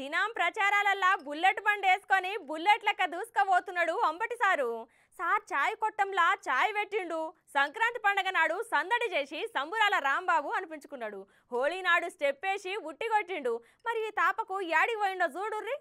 దినం ప్రచారాలల్లా బుల్లెట్ బండి వేసుకొని బుల్లెట్ లెక్క దూసుకపోతున్నాడు అంబటి సారు సార్ చాయ్ కొట్టంలా చాయ్ పెట్టిండు సంక్రాంతి పండగ నాడు సందడి చేసి సంబురాల రాంబాబు అనిపించుకున్నాడు హోళీ నాడు స్టెప్ వేసి ఉట్టి కొట్టిండు మరి ఈ తాపకు యాడికి పోయిండో చూడుర్రి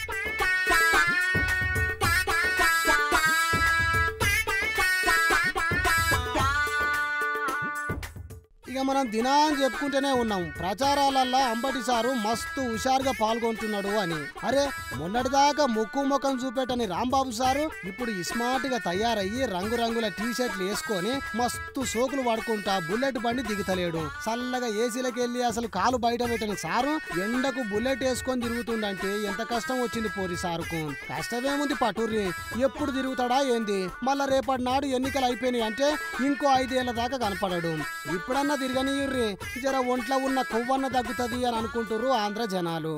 ఇక మనం దినాన్ని చెప్పుకుంటూనే ఉన్నాం ప్రచారాలల్లా అంబటి సారు మస్తు హుషారుగా పాల్గొంటున్నాడు అని అరే మొన్నటిదాకా ముక్కు ముఖం చూపెట్టని రాంబాబు సారు ఇప్పుడు ఇస్మార్ట్ గా తయారయ్యి రంగురంగుల టీ షర్ట్లు వేసుకొని మస్తు సోకులు పడుకుంటా బుల్లెట్ బండి దిగుతలేడు చల్లగా ఏసీలకు వెళ్ళి అసలు కాలు బయట పెట్టని సారు ఎండకు బుల్లెట్ వేసుకొని తిరుగుతుండంటే ఎంత కష్టం వచ్చింది పోరి సారుకు కష్టమేముంది పటూరి ఎప్పుడు తిరుగుతాడా ఏంది మళ్ళా రేపటి నాడు ఎన్నికలు అయిపోయినాయి అంటే ఇంకో ఐదేళ్ల దాకా కనపడడు ఇప్పుడన్నా తిరగనియుర్రి జర ఒంట్లో ఉన్న కొవ్వన్న తగ్గుతుంది అని అనుకుంటుర్రు ఆంధ్ర జనాలు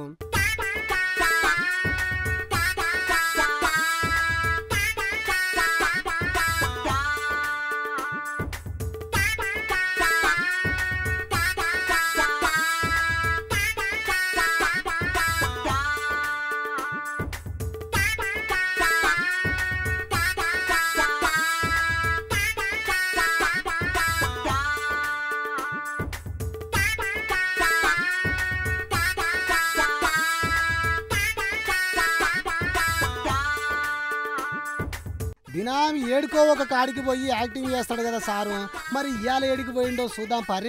దినాం ఏడుకో ఒక కాడికి పోయి యాక్టింగ్ చేస్తాడు కదా సారు మరి ఇవాళ ఏడికి పోయిండో చూద్దాం పారి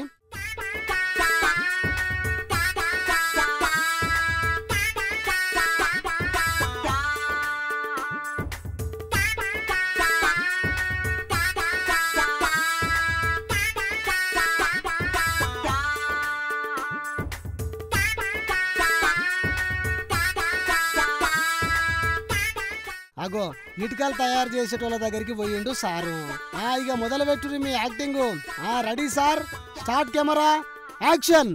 అగో ఇటుకలు తయారు చేసేటోళ్ళ దగ్గరికి పోయిండు సారు ఆ ఇక మొదలు పెట్టుర్రి మీ యాక్టింగ్ ఆ ready sir start camera action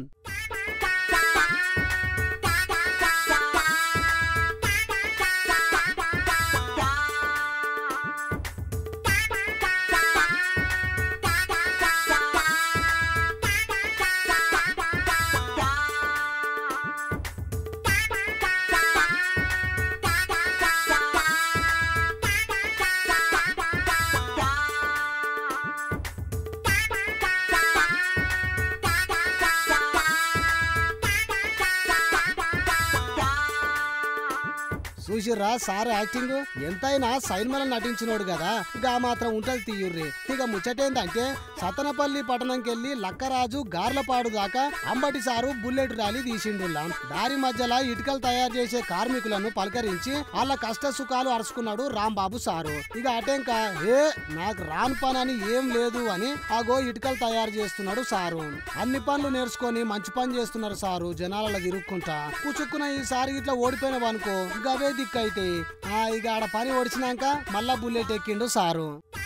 చూసిర్రా సార్ యాక్టింగ్ ఎంతైనా సైన్మల నటించినోడు కదా ఇక ఆ మాత్రం ఉంటది తీయుర్రి ఇక ముచ్చటేందంటే సతనపల్లి పట్టణంకి వెళ్లి లక్కరాజు గార్లపాడు దాకా అంబటి సారు బుల్లెట్ ర్యాలీ తీసిండుల్లా దారి మధ్యలో ఇటుకలు తయారు చేసే కార్మికులను పలకరించి వాళ్ళ కష్ట సుఖాలు అరుచుకున్నాడు రాంబాబు సారు ఇక అటెంక ఏ నాకు రాని పని అని ఏం లేదు అని ఆగో ఇటుకలు తయారు చేస్తున్నాడు సారు అన్ని పనులు నేర్చుకొని మంచి పని చేస్తున్నారు సారు జనాలలో తిరుక్కుంటా పుచ్చుకున్న ఈసారి ఇట్లా ఓడిపోయినవనుకో గవే దిక్కైతే ఆ ఇక ఆడ పని ఒడిచినాక మళ్ళా బుల్లెట్ ఎక్కిండు సారు